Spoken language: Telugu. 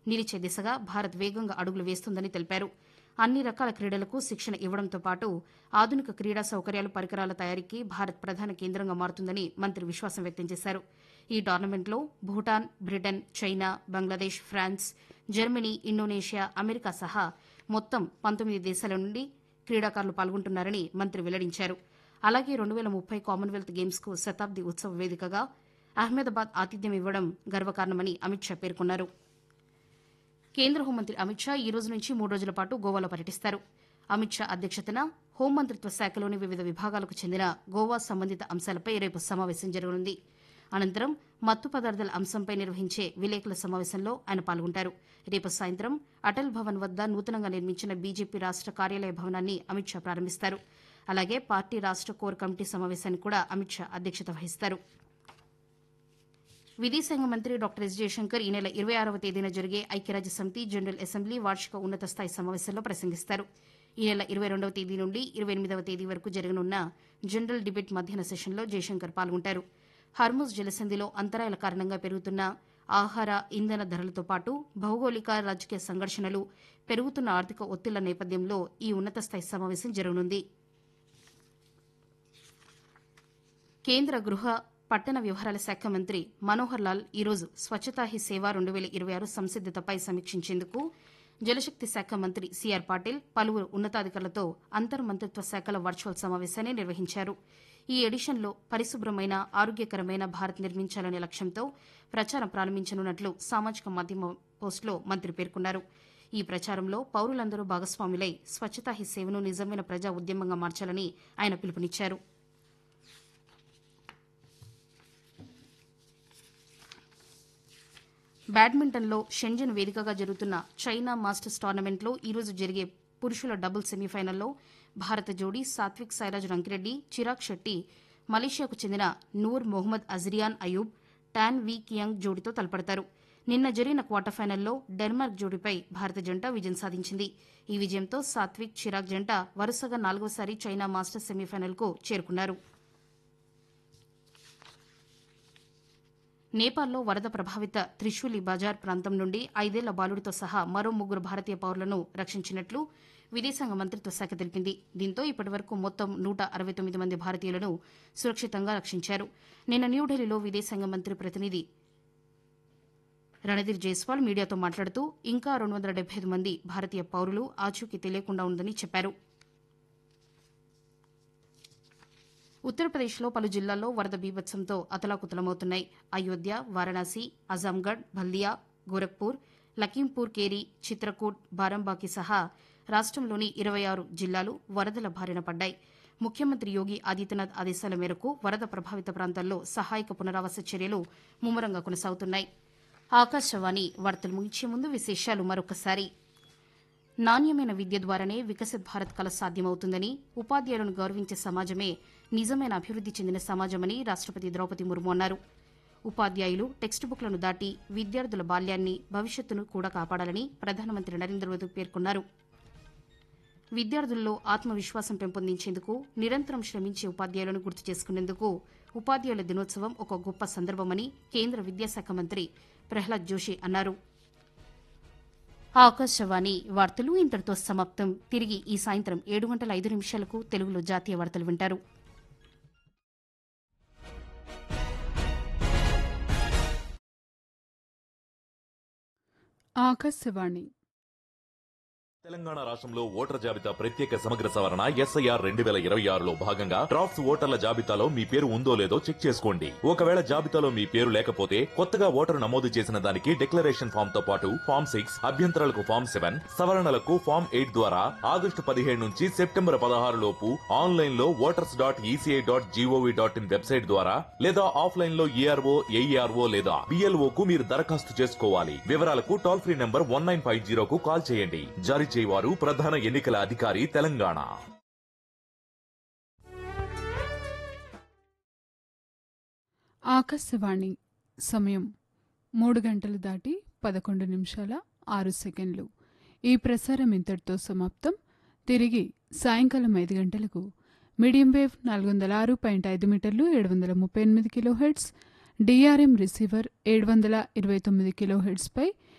నిలిచే దిశగా భారత్ వేగంగా అడుగులు వేస్తుందని తెలిపారు అన్ని రకాల క్రీడలకు శిక్షణ ఇవ్వడంతో పాటు ఆధునిక క్రీడా సౌకర్యాలు పరికరాల తయారీకి భారత్ ప్రధాన కేంద్రంగా మారుతుందని మంత్రి విశ్వాసం వ్యక్తం చేశారు ఈ టోర్నమెంట్లో Bhutan Britain China Bangladesh France Germany Indonesia America సహా మొత్తం పంతొమ్మిది దేశాల నుండి క్రీడాకారులు పాల్గొంటున్నారని మంత్రి వెల్లడించారు అలాగే రెండు వేల ముప్పై కామన్వెల్త్ గేమ్స్ కు శతాబ్ది ఉత్సవ వేదికగా అహ్మదాబాద్ ఆతిథ్యం ఇవ్వడం గర్వకారణమని అమిత్ షా పేర్కొన్నారు కేంద్ర హోంమంత్రి అమిత్ షా ఈ రోజు నుంచి మూడు రోజుల పాటు గోవాలో పర్యటిస్తారు అమిత్ షా అధ్యక్షతన హోంమంత్రిత్వ శాఖలోని వివిధ విభాగాలకు చెందిన గోవా సంబంధిత అంశాలపై రేపు సమావేశం జరగనుంది అనంతరం మత్తు పదార్థాల అంశంపై నిర్వహించే విలేకరుల సమావేశంలో ఆయన పాల్గొంటారు రేపు సాయంత్రం అటల్ భవన్ వద్ద నూతనంగా నిర్మించిన బీజేపీ రాష్ట కార్యాలయ భవనాన్ని అమిత్ షా ప్రారంభిస్తారు అలాగే పార్టీ రాష్ట కోర్ కమిటీ సమావేశానికి కూడా అమిత్ షా అధ్యక్షత వహిస్తారు విదేశాంగ మంత్రి డాక్టర్ ఎస్ జయశంకర్ ఈ నెల ఇరవై ఆరవ తేదీన జరిగే ఐక్యరాజ్య సమితి జనరల్ అసెంబ్లీ వార్షిక ఉన్నత స్థాయి సమావేశంలో ప్రసంగిస్తారు ఈ నెల ఇరవై రెండవ తేదీ నుండి ఇరవై ఎనిమిదవ తేదీ వరకు జరగనున్న జనరల్ డిబేట్ మధ్యాహ్న సెషన్లో జయశంకర్ పాల్గొంటారు హర్ముజ్ జలసంధిలో అంతరాయాల కారణంగా పెరుగుతున్న ఆహార ఇంధన ధరలతో పాటు భౌగోళిక రాజకీయ సంఘర్షణలు పెరుగుతున్న ఆర్థిక ఒత్తిళ్ల నేపథ్యంలో ఈ ఉన్నత స్థాయి సమావేశం జరగనుంది కేంద్ర గృహ పట్టణ వ్యవహారాల శాఖ మంత్రి మనోహర్ లాల్ ఈరోజు స్వచ్ఛతా హీ సేవ రెండు వేల ఇరవై ఆరు సంసిద్దతపై సమీక్షించేందుకు జలశక్తి శాఖ మంత్రి సిఆర్ పాటిల్ పలువురు ఉన్నతాధికారులతో అంతర్ మంత్రిత్వ శాఖల వర్చువల్ సమావేశాన్ని నిర్వహించారు ఈ ఎడిషన్లో పరిశుభ్రమైన ఆరోగ్యకరమైన భారత్ నిర్మించాలనే లక్ష్యంతో ప్రచారం ప్రారంభించనున్నట్లు సామాజిక మాధ్యమ పోస్టులో మంత్రి పేర్కొన్నారు ఈ ప్రచారంలో పౌరులందరూ భాగస్వాములై స్వచ్ఛతా హీ సేవను నిజమైన ప్రజా ఉద్యమంగా మార్చాలని ఆయన పిలుపునిచ్చారు బ్యాడ్మింటన్లో షెంజన్ వేదికగా జరుగుతున్న చైనా మాస్టర్స్ టోర్నమెంట్లో ఈరోజు జరిగే పురుషుల డబుల్ సెమీఫైనల్లో భారత జోడీ సాత్విక్ సాయిరాజ్ రంకిరెడ్డి చిరాగ్ శెట్టి మలేషియాకు చెందిన Noor Mohammad Azriyan Ayub Tan Wee Kiong జోడీతో తలపడతారు నిన్న జరిగిన క్వార్టర్ ఫైనల్లో డెన్మార్క్ జోడీపై భారత జంట విజయం సాధించింది ఈ విజయంతో సాత్విక్ చిరాగ్ జంట వరుసగా నాలుగోసారి చైనా మాస్టర్స్ సెమీఫైనల్కు చేరుకున్నారు నేపాల్లో వరద ప్రభావిత త్రిశూలి బజార్ ప్రాంతం నుండి ఐదేళ్ల బాలుడితో సహా మరో ముగ్గురు భారతీయ పౌరులను రక్షించినట్లు విదేశాంగ మంత్రిత్వ శాఖ తెలిపింది దీంతో ఇప్పటివరకు మొత్తం నూట అరవై తొమ్మిది మంది భారతీయులను సురక్షితంగా రక్షించారు నిన్న న్యూఢిల్లీలో విదేశాంగ మంత్రి ప్రతినిధి రణధీర్ జైస్వాల్ మీడియాతో మాట్లాడుతూ ఇంకా రెండు వందల డెబ్బై ఐదు మంది భారతీయ పౌరులు ఆచూకీ తెలియకుండా ఉందని చెప్పారు ఉత్తరప్రదేశ్లో పలు జిల్లాల్లో వరద బీభత్సంతో అతలాకుతలమవుతున్నాయి అయోధ్య వారణాసి అజాంగఢ్ బల్దియా గోరఖ్పూర్ లఖీంపూర్ కేరి చిత్రకూట్ బారంబాకి సహా రాష్టంలోని ఇరవై ఆరు జిల్లాలు వరదల బారిన పడ్డాయి ముఖ్యమంత్రి యోగి ఆదిత్యనాథ్ ఆదేశాల మేరకు వరద ప్రభావిత ప్రాంతాల్లో సహాయక పునరావాస చర్యలు ముమ్మరంగా కొనసాగుతున్నాయి ఆకాశవాణి వార్తలు ముగించే ముందు విశేషాలు మరొకసారి నాణ్యమైన విద్య ద్వారానే వికసిత్ భారత్ కల సాధ్యమవుతుందని ఉపాధ్యాయులను గౌరవించే సమాజమే నిజమైన అభివృద్ది చెందిన సమాజమని రాష్టపతి ద్రౌపది ముర్ము అన్నారు ఉపాధ్యాయులు టెక్స్ట్ బుక్లను దాటి విద్యార్థుల బాల్యాన్ని భవిష్యత్తును కూడా కాపాడాలని ప్రధానమంత్రి నరేంద్ర మోదీ పేర్కొన్నారు విద్యార్థుల్లో ఆత్మవిశ్వాసం పెంపొందించేందుకు నిరంతరం శ్రమించే ఉపాధ్యాయులను గుర్తు చేసుకునేందుకు ఉపాధ్యాయుల దినోత్సవం ఒక గొప్ప సందర్భమని కేంద్ర విద్యాశాఖ మంత్రి ప్రహ్లాద్ జోషి అన్నారు ఆకాశవాణి వార్తలు ఇంతటితో సమాప్తం తిరిగి ఈ సాయంత్రం ఏడు గంటల ఐదు నిమిషాలకు తెలుగులో జాతీయ వార్తలు వింటారు ఆకాశవాణి తెలంగాణ రాష్ట్రంలో ఓటర్ జాబితా ప్రత్యేక సమగ్ర సవరణ ఎస్ఐఆర్ రెండు వేల ఇరవై ఆరులో భాగంగా డ్రాఫ్ట్స్ ఓటర్ల జాబితాలో మీ పేరు ఉందో లేదో చెక్ చేసుకోండి ఒకవేళ జాబితాలో మీ పేరు లేకపోతే కొత్తగా ఓటరు నమోదు చేసిన దానికి డిక్లరేషన్ ఫామ్ తో పాటు ఫామ్ సిక్స్ అభ్యంతరాలకు ఫామ్ సెవెన్ సవరణలకు ఫామ్ ఎయిట్ ద్వారా ఆగస్టు పదిహేడు నుంచి సెప్టెంబర్ పదహారు లోపు ఆన్లైన్ లో voters dot ECI dot GOV dot in website ద్వారా లేదా ఆఫ్లైన్ లో ఏఆర్ఓ ఏఈఆర్ఓ లేదా బిఎల్ఓ కు మీరు దరఖాస్తు చేసుకోవాలి వివరాలకు toll free number one nine five జీరోకు కాల్ చేయండి జారీ చేయవారు ప్రధాన ఎన్నికల అధికారి తెలంగాణ ఆకాశవాణి సమయం మూడు గంటలు దాటి పదకొండు నిమిషాల ఆరు సెకండ్లు ఈ ప్రసారం ఇంతటితో సమాప్తం తిరిగి సాయంకాలం ఐదు గంటలకు మీడియం వేవ్ నాలుగు వందల ఆరు పాయింట్ ఐదు మీటర్లు ఏడు వందల ముప్పై ఎనిమిది కిలో హెడ్స్ డిఆర్ఎం రిసీవర్ ఏడు వందల ఇరవై తొమ్మిది కిలో హెడ్స్పై